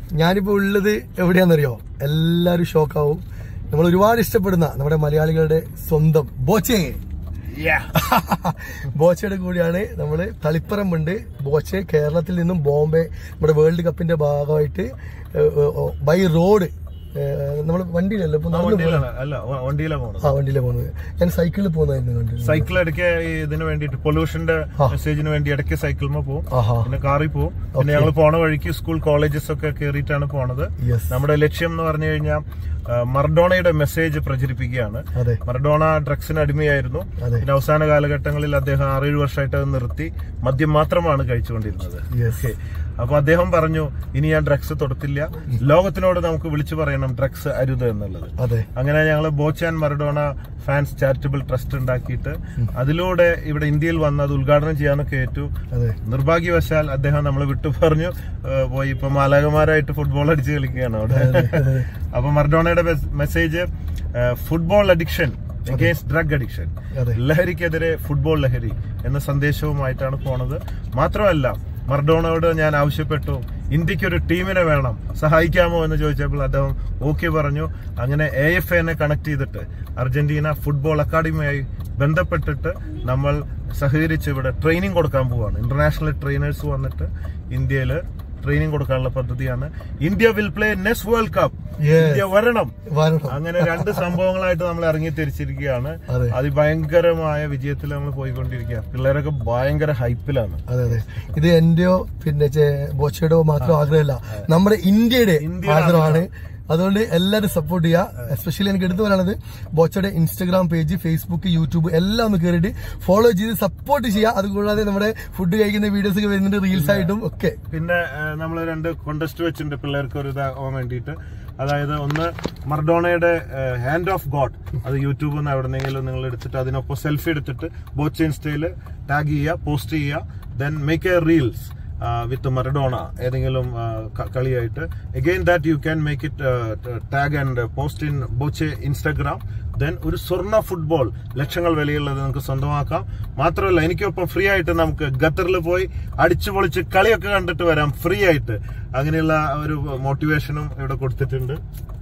ഞാനിപ്പോ ഉള്ളത് എവിടെയാണെന്നറിയോ എല്ലാരും ഷോക്കാവും നമ്മൾ ഒരുപാട് ഇഷ്ടപ്പെടുന്ന നമ്മുടെ മലയാളികളുടെ സ്വന്തം ബോച്ചെ ബോച്ചയുടെ കൂടിയാണ് നമ്മള് തളിപ്പറമ്പുണ്ട് ബോച്ചെ കേരളത്തിൽ നിന്നും ബോംബെ നമ്മുടെ വേൾഡ് കപ്പിന്റെ ഭാഗമായിട്ട് ബൈ റോഡ് നമ്മൾ വണ്ടിയിലല്ലോ ഇപ്പൊ നടന്നു പോകുന്നത്. വണ്ടിയിലാണ് അല്ല വ- വണ്ടിയിലാണ് പോണത് ആ വണ്ടിയിലാണ് പോകുന്നത് ഞാൻ സൈക്കിളിൽ പോകുന്നതായിരുന്നു കണ്ടു സൈക്കിൾ ഇടയ്ക്ക് ഈ ഇതിന് വേണ്ടിയിട്ട് പൊല്യൂഷന്റെ മെസ്സേജിന് വേണ്ടി ഇടയ്ക്ക് സൈക്കിളിൽ പോകും ആഹാ പിന്നെ കാറിൽ പോകും പിന്നെ ഞങ്ങൾ പോണ വഴിക്ക് സ്കൂൾ കോളേജസ് ഒക്കെ കയറിയിട്ടാണ് പോണത് യെസ് നമ്മുടെ ലക്ഷ്യം എന്ന് പറഞ്ഞു കഴിഞ്ഞാൽ മർഡോണയുടെ മെസ്സേജ് പ്രചരിപ്പിക്കുകയാണ് അതെ മർഡോണ ഡ്രഗ്സിന് അടിമയായിരുന്നു അതെ പിന്നെ അവസാന കാലഘട്ടങ്ങളിൽ അദ്ദേഹം ആറേഴ് വർഷമായിട്ട് അത് നിർത്തി മദ്യം മാത്രമാണ് കഴിച്ചുകൊണ്ടിരുന്നത് യെസ് അപ്പൊ അദ്ദേഹം പറഞ്ഞു ഇനി ഞാൻ ഡ്രഗ്സ് തൊടത്തില്ല ലോകത്തിനോട് നമുക്ക് വിളിച്ചു പറയണം ഡ്രഗ്സ് അരുത് എന്നുള്ളത് അതെ അങ്ങനെ ഞങ്ങൾ Boche and Maradona fans charitable trust ഉണ്ടാക്കിയിട്ട് അതിലൂടെ ഇവിടെ ഇന്ത്യയിൽ വന്ന് അത് ഉദ്ഘാടനം ചെയ്യാനൊക്കെ ഏറ്റു അതെ നിർഭാഗ്യവശാൽ അദ്ദേഹം നമ്മളെ വിട്ടു പറഞ്ഞു ഏഹ് പോയി ഇപ്പൊ മാലാകമാരായിട്ട് ഫുട്ബോൾ അടിച്ച് കളിക്കുകയാണ് അവിടെ അപ്പൊ മറഡോണയുടെ message football addiction against drug addiction അതെ ലഹരിക്കെതിരെ ഫുട്ബോൾ ലഹരി എന്ന സന്ദേശവുമായിട്ടാണ് പോണത് മാത്രമല്ല മർഡോണയോട് ഞാൻ ആവശ്യപ്പെട്ടു ഇന്ത്യക്ക് ഒരു ടീമിനെ വേണം സഹായിക്കാമോ എന്ന് ചോദിച്ചപ്പോൾ അദ്ദേഹം ഓക്കെ പറഞ്ഞു അങ്ങനെ എ എഫ് എനെ കണക്ട് ചെയ്തിട്ട് അർജന്റീന ഫുട്ബോൾ അക്കാദമിയായി ബന്ധപ്പെട്ടിട്ട് നമ്മൾ സഹകരിച്ച് ഇവിടെ ട്രെയിനിങ് കൊടുക്കാൻ പോവാണ് ഇന്റർനാഷണൽ ട്രെയിനേഴ്സ് വന്നിട്ട് ഇന്ത്യയിൽ ട്രെയിനിങ് കൊടുക്കാനുള്ള പദ്ധതിയാണ് India will play next world cup Yes. India വരണം വരണം അങ്ങനെ രണ്ട് സംഭവങ്ങളായിട്ട് നമ്മൾ ഇറങ്ങി തിരിച്ചിരിക്കുകയാണ് അതെ അതിഭയങ്കരമായ വിജയത്തിൽ നമ്മൾ പോയിക്കൊണ്ടിരിക്കുക പിള്ളേരൊക്കെ ഭയങ്കര ഹൈപ്പിലാണ് അതെ അതെ ഇത് എന്റെയോ പിന്നെ ചെ- ബോച്ചയുടെയോ മാത്രം ആഗ്രഹമല്ല നമ്മുടെ ഇന്ത്യയുടെ ഇന്ത്യയുടെ ആഗ്രഹമാണ് അതുകൊണ്ട് എല്ലാവരും സപ്പോർട്ട് ചെയ്യുക എസ്പെഷ്യലി എനിക്ക് എടുത്തു പറയാനുള്ളത് ബോച്ചയുടെ ഇൻസ്റ്റഗ്രാം പേജ് ഫേസ്ബുക്ക് യൂട്യൂബ് എല്ലാം ഒന്ന് കയറിയിട്ട് ഫോളോ ചെയ്ത് സപ്പോർട്ട് ചെയ്യുക അതുകൂടാതെ നമ്മുടെ ഫുഡ് കഴിക്കുന്ന വീഡിയോസ് ഒക്കെ വരുന്നുണ്ട് റീൽസ് ആയിട്ടും ഒക്കെ പിന്നെ നമ്മൾ രണ്ട് കോണ്ടസ്റ്റ് വെച്ചിട്ടുണ്ട് പിള്ളേർക്ക് ഒരു ഇതാവാൻ വേണ്ടിയിട്ട് അതായത് ഒന്ന് മർഡോണയുടെ ഹാൻഡ് ഓഫ് ഗോഡ് അത് യൂട്യൂബിൽ നിന്ന് എവിടെന്നെങ്കിലും നിങ്ങൾ എടുത്തിട്ട് അതിനൊപ്പം സെൽഫി എടുത്തിട്ട് ബോച്ച് ഇൻസ്റ്റയിൽ ടാഗ് ചെയ്യുക പോസ്റ്റ് ചെയ്യുക then make a reels with Maradona ഏതെങ്കിലും ആ, ക- കളിയായിട്ട് again that you can make it tag and post in Boche Instagram then ഒരു സ്വർണ്ണ ഫുട്ബോൾ ലക്ഷങ്ങൾ വിലയുള്ളത് നമുക്ക് സ്വന്തമാക്കാം മാത്രമല്ല എനിക്കൊപ്പം ഫ്രീ ആയിട്ട് നമുക്ക് ഖത്തറിൽ പോയി അടിച്ചു പൊളിച്ച് കളിയൊക്കെ കണ്ടിട്ട് വരാം ഫ്രീ ആയിട്ട് അങ്ങനെയുള്ള ഒരു മോട്ടിവേഷനും ഇവിടെ കൊടുത്തിട്ടുണ്ട്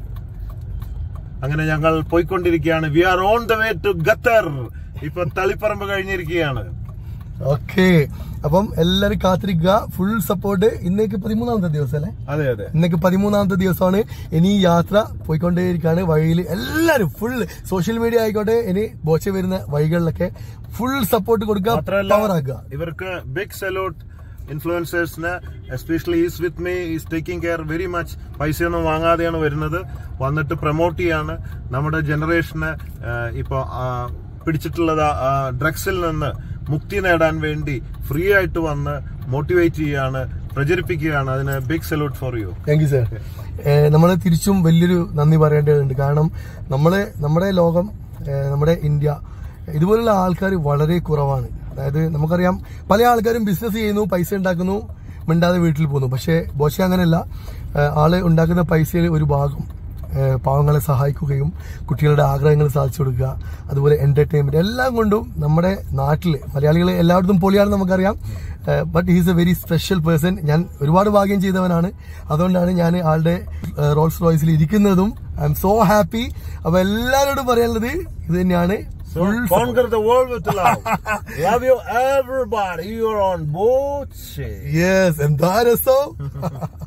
അങ്ങനെ ഞങ്ങൾ പോയിക്കൊണ്ടിരിക്കുകയാണ് we are on the way to Qatar ഇപ്പൊ തളിപ്പറമ്പ് കഴിഞ്ഞിരിക്കുകയാണ് ഓക്കെ അപ്പം എല്ലാരും കാത്തിരിക്കുക ഫുൾ സപ്പോർട്ട് ഇന്നേക്ക് പതിമൂന്നാമത്തെ ദിവസം അല്ലേ അതെ അതെ ഇന്നേക്ക് പതിമൂന്നാമത്തെ ദിവസമാണ് ഇനി ഈ യാത്ര പോയിക്കൊണ്ടേയിരിക്കുകയാണ് വഴിയിൽ എല്ലാരും ഫുൾ സോഷ്യൽ മീഡിയ ആയിക്കോട്ടെ ഇനി ബോച്ച വരുന്ന വഴികളിലൊക്കെ ഫുൾ സപ്പോർട്ട് കൊടുക്കുക മാത്രമല്ല പവർ ആക്കുക ഇവർക്ക് ബിഗ് സല്യൂട്ട് ഇൻഫ്ലുവൻസേഴ്സിന് especially is with me is taking care very much പൈസയൊന്നും വാങ്ങാതെയാണ് വരുന്നത് വന്നിട്ട് പ്രൊമോട്ട് ചെയ്യാണ് നമ്മുടെ ജനറേഷന് ഇപ്പോൾ പിടിച്ചിട്ടുള്ളത് ഡ്രഗ്സിൽ നിന്ന് മുക്തി നേടാൻ വേണ്ടി ഫ്രീ ആയിട്ട് വന്ന് മോട്ടിവേറ്റ് ചെയ്യാണ് പ്രചരിപ്പിക്കുകയാണ് അതിന് big salute for you thank you sir നമ്മൾ തിരിച്ചും വലിയൊരു നന്ദി പറയേണ്ടതുണ്ട് കാരണം നമ്മളെ നമ്മുടെ ലോകം ഏഹ് നമ്മുടെ ഇന്ത്യ ഇതുപോലുള്ള ആൾക്കാർ വളരെ കുറവാണ് അതായത് നമുക്കറിയാം പല ആൾക്കാരും ബിസിനസ് ചെയ്യുന്നു പൈസ ഉണ്ടാക്കുന്നു മിണ്ടാതെ വീട്ടിൽ പോകുന്നു പക്ഷേ ബോശ അങ്ങനെയല്ല ഏഹ് ആള് ഉണ്ടാക്കുന്ന പൈസയിൽ ഒരു ഭാഗം ഏഹ് പാവങ്ങളെ സഹായിക്കുകയും കുട്ടികളുടെ ആഗ്രഹങ്ങൾ സാധിച്ചു കൊടുക്കുക അതുപോലെ എന്റർടൈൻമെന്റ് എല്ലാം കൊണ്ടും നമ്മുടെ നാട്ടില് മലയാളികൾ എല്ലായിടത്തും പൊളിയാണെന്ന് നമുക്കറിയാം but he's a very special person ഞാൻ ഒരുപാട് ഭാഗ്യം ചെയ്തവനാണ് അതുകൊണ്ടാണ് ഞാൻ ആളുടെ റോൾസ് റോയ്സിൽ ഇരിക്കുന്നതും ഐ എം സോ ഹാപ്പി അപ്പൊ എല്ലാവരോടും പറയാനുള്ളത് ഇത് തന്നെയാണ് full Conquer the world with love. Love you everybody. You're on board. Yes എന്താ രസം